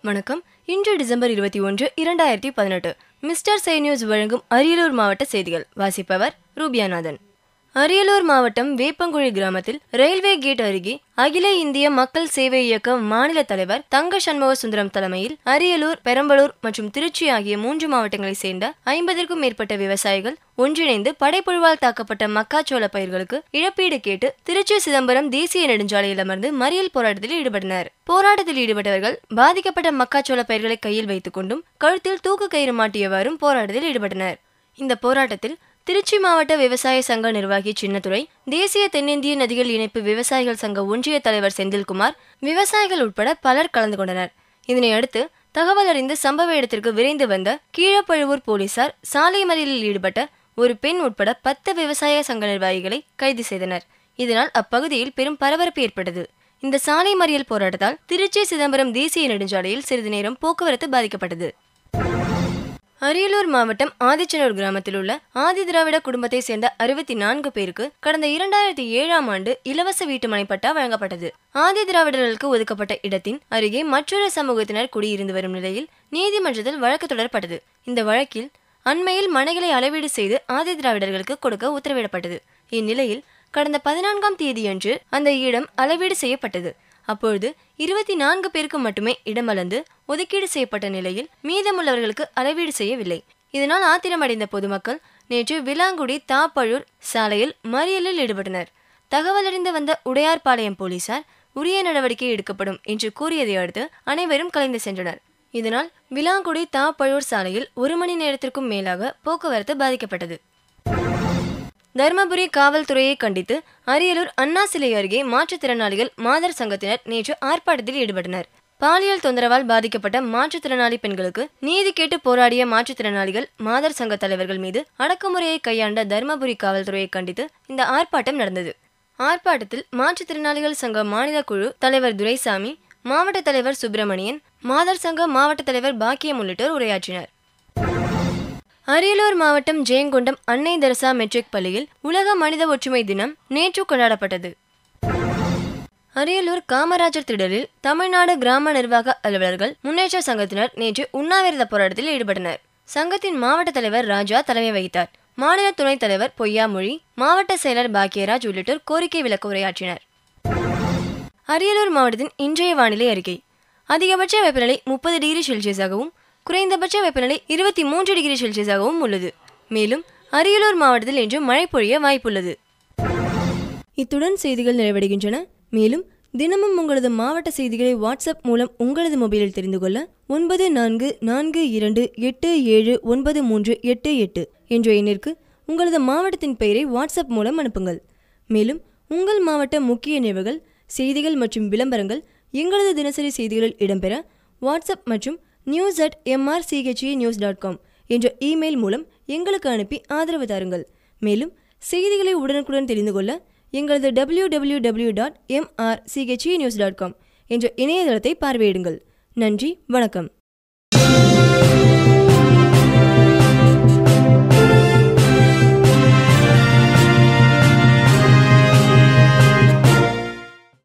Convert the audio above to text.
வணக்கம் இன்று டிசம்பர் இருபத்தி ஒன்று இரண்டாயிரத்தி பதினெட்டு மிஸ்டர் சை நியூஸ் வழங்கும் அரியலூர் மாவட்ட செய்திகள் வாசிப்பவர் ரூபியாநாதன் அரியலூர் மாவட்டம் வேப்பங்குழி கிராமத்தில் ரயில்வே கேட் அருகே அகில இந்திய மக்கள் சேவை இயக்க மாநில தலைவர் தங்க சண்முக சுந்தரம் தலைமையில் அரியலூர் பெரம்பலூர் மற்றும் திருச்சி ஆகிய மூன்று மாவட்டங்களைச் சேர்ந்த ஐம்பதிற்கும் மேற்பட்ட விவசாயிகள் ஒன்றிணைந்து படைப்புழுவால் தாக்கப்பட்ட மக்காச்சோள பயிர்களுக்கு இழப்பீடு கேட்டு திருச்சி சிதம்பரம் தேசிய நெடுஞ்சாலையில் அமர்ந்து மறியல் போராட்டத்தில் ஈடுபட்டனர் போராட்டத்தில் ஈடுபட்டவர்கள் பாதிக்கப்பட்ட மக்காச்சோள பயிர்களை கையில் வைத்துக் கொண்டும் கழுத்தில் தூக்கு கயிறு மாட்டியவாறும் போராட்டத்தில் ஈடுபட்டனர் இந்த போராட்டத்தில் திருச்சி மாவட்ட விவசாய சங்க நிர்வாகி சின்னத்துரை தேசிய தென்னிந்திய நதிகள் இணைப்பு விவசாயிகள் சங்க ஒன்றிய தலைவர் செந்தில்குமார் விவசாயிகள் உட்பட பலர் கலந்து கொண்டனர் இதனை அடுத்து தகவல் அறிந்து சம்பவ இடத்திற்கு விரைந்து வந்த கீழப்பழுவூர் போலீசார் சாலை மறியலில் ஈடுபட்ட ஒரு பெண் உட்பட பத்து விவசாய சங்க நிர்வாகிகளை கைது செய்தனர் இதனால் அப்பகுதியில் பெரும் பரபரப்பு ஏற்பட்டது இந்த சாலை மறியல் போராட்டத்தால் திருச்சி சிதம்பரம் தேசிய நெடுஞ்சாலையில் சிறிது நேரம் போக்குவரத்து பாதிக்கப்பட்டது அரியலூர் மாவட்டம் ஆதிச்சனூர் கிராமத்தில் உள்ள ஆதி திராவிட குடும்பத்தை சேர்ந்த அறுபத்தி நான்கு பேருக்கு கடந்த இரண்டாயிரத்தி ஏழாம் ஆண்டு இலவச வீட்டுமனை பட்டா வழங்கப்பட்டது ஆதி திராவிடர்களுக்கு ஒதுக்கப்பட்ட இடத்தின் அருகே மற்றொரு சமூகத்தினர் குடியிருந்து வரும் நிலையில் நீதிமன்றத்தில் வழக்கு தொடரப்பட்டது இந்த வழக்கில் அண்மையில் மனைகளை அளவீடு செய்து ஆதி திராவிடர்களுக்கு கொடுக்க உத்தரவிடப்பட்டது இந்நிலையில் கடந்த பதினான்காம் தேதியன்று அந்த இடம் அளவீடு செய்யப்பட்டது அப்பொழுது இருபத்தி நான்கு பேருக்கு மட்டுமே இடம் அளந்து ஒதுக்கீடு செய்யப்பட்ட நிலையில் மீதமுள்ளவர்களுக்கு அளவீடு செய்யவில்லை இதனால் ஆத்திரமடைந்த பொதுமக்கள் நேற்று விலாங்குடி தாப்பழூர் சாலையில் மறியலில் ஈடுபட்டனர் தகவலறிந்து வந்த உடையார்பாளையம் போலீசார் உரிய நடவடிக்கை எடுக்கப்படும் என்று கூறியதை அடுத்து அனைவரும் கலைந்து சென்றனர் இதனால் விலாங்குடி தாப்பழூர் சாலையில் ஒரு மணி நேரத்திற்கும் மேலாக போக்குவரத்து பாதிக்கப்பட்டது தருமபுரி காவல்துறையை கண்டித்து அரியலூர் அண்ணா சிலை அருகே மாற்றுத்திறனாளிகள் மாதர் சங்கத்தினர் நேற்று ஆர்ப்பாட்டத்தில் ஈடுபட்டனர் பாலியல் தொந்தரவால் பாதிக்கப்பட்ட மாற்றுத்திறனாளி பெண்களுக்கு நீதி கேட்டு போராடிய மாற்றுத்திறனாளிகள் மாதர் சங்க தலைவர்கள் மீது அடக்குமுறையை கையாண்ட தருமபுரி காவல்துறையை கண்டித்து இந்த ஆர்ப்பாட்டம் நடந்தது ஆர்ப்பாட்டத்தில் மாற்றுத்திறனாளிகள் சங்க மாநில குழு தலைவர் துரைசாமி மாவட்ட தலைவர் சுப்பிரமணியன் மாதர் சங்க மாவட்ட தலைவர் பாக்கியம் உள்ளிட்டோர் உரையாற்றினர் அரியலூர் மாவட்டம் ஜெயங்கொண்டம் அன்னை தரசா மெட்ரிக் பள்ளியில் உலக மனித ஒற்றுமை தினம் நேற்று கொண்டாடப்பட்டது அரியலூர் காமராஜர் திடலில் தமிழ்நாடு கிராம நிர்வாக அலுவலர்கள் முன்னேற்ற சங்கத்தினர் நேற்று உண்ணாவிரத போராட்டத்தில் ஈடுபட்டனர் சங்கத்தின் மாவட்ட தலைவர் ராஜா தலைமை வகித்தார் மாநில துணைத் தலைவர் பொய்யாமொழி மாவட்ட செயலர் பாக்கியராஜ் உள்ளிட்டோர் கோரிக்கை விளக்க உரையாற்றினர் அரியலூர் மாவட்டத்தின் இன்றைய வானிலை அறிக்கை அதிகபட்ச வெப்பநிலை முப்பது டிகிரி செல்சியஸாகவும் குறைந்தபட்ச வெப்பநிலை இருபத்தி மூன்று டிகிரி செல்சியஸாகவும் உள்ளது மேலும் அரியலூர் மாவட்டத்தில் இன்று மழை பொழிய வாய்ப்புள்ளது இத்துடன் செய்திகள் நிறைவடைகின்றன மேலும் தினமும் உங்களது மாவட்ட செய்திகளை வாட்ஸ்அப் மூலம் உங்களது மொபைலில் தெரிந்து கொள்ள ஒன்பது நான்கு நான்கு இரண்டு எட்டு ஏழு ஒன்பது மூன்று எட்டு எட்டு என்ற எண்ணிற்கு உங்களது மாவட்டத்தின் பெயரை வாட்ஸ்அப் மூலம் அனுப்புங்கள் மேலும் உங்கள் மாவட்ட முக்கிய நிகழ்வுகள் செய்திகள் மற்றும் விளம்பரங்கள் எங்களது தினசரி செய்திகளில் இடம்பெற வாட்ஸ்அப் மற்றும் news at MRCHA news dot com என்ற இமெயில் மூலம் எங்களுக்கு அனுப்பி ஆதரவு தாருங்கள் மேலும் செய்திகளை உடனுக்குடன் தெரிந்து கொள்ள எங்களது W W W dot MRCHA news dot com என்ற இணையதளத்தை பார்வையிடுங்கள் நன்றி வணக்கம்